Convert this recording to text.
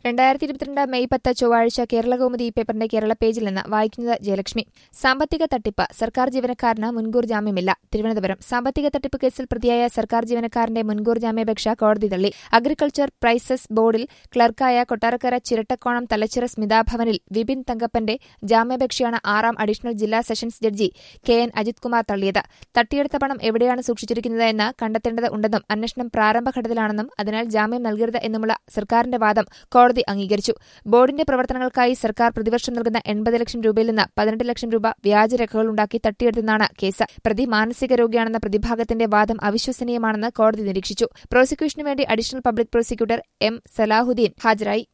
രണ്ടായിരത്തി ഇരുപത്തിരണ്ട് മെയ് പത്ത് ചൊവ്വാഴ്ച കേരളകൗമുദി പേപ്പറിന്റെ കേരള പേജിൽ നിന്ന് വായിക്കുന്നത് ജയലക്ഷ്മി സാമ്പത്തിക തട്ടിപ്പ് സർക്കാർ ജീവനക്കാരന് മുൻകൂർ ജാമ്യമില്ല തിരുവനന്തപുരം സാമ്പത്തിക തട്ടിപ്പ് കേസിൽ പ്രതിയായ സർക്കാർ ജീവനക്കാരന്റെ മുൻകൂർ ജാമ്യാപേക്ഷ കോടതി തള്ളി അഗ്രികൾച്ചർ പ്രൈസസ് ബോർഡിൽ ക്ലർക്കായ കൊട്ടാരക്കര ചിരട്ടക്കോണം തലച്ചിറ സ്മിതാഭവനിൽ വിപിൻ തങ്കപ്പന്റെ ജാമ്യാപേക്ഷയാണ് ആറാം അഡീഷണൽ ജില്ലാ sessions judge K N Ajith Kumar തള്ളിയത് തട്ടിയെടുത്ത പണം എവിടെയാണ് സൂക്ഷിച്ചിരിക്കുന്നത് എന്ന് കണ്ടെത്തേണ്ടത് ഉണ്ടെന്നും അന്വേഷണം പ്രാരംഭഘട്ടത്തിലാണെന്നും അതിനാൽ ജാമ്യം നൽകരുത് എന്നുമുള്ള സർക്കാരിന്റെ വാദം കോടതി അംഗീകരിച്ചു ബോർഡിന്റെ പ്രവർത്തനങ്ങൾക്കായി സർക്കാർ പ്രതിവർഷം നൽകുന്ന എൺപത് ലക്ഷം രൂപയിൽ നിന്ന് പതിനെട്ട് ലക്ഷം രൂപ വ്യാജരേഖകളുണ്ടാക്കി തട്ടിയെടുത്തെന്നാണ് കേസ് പ്രതി മാനസിക രോഗിയാണെന്ന പ്രതിഭാഗത്തിന്റെ വാദം അവിശ്വസനീയമാണെന്ന് കോടതി നിരീക്ഷിച്ചു പ്രോസിക്യൂഷനു വേണ്ടി additional public prosecutor M Salahuddin ഹാജരായി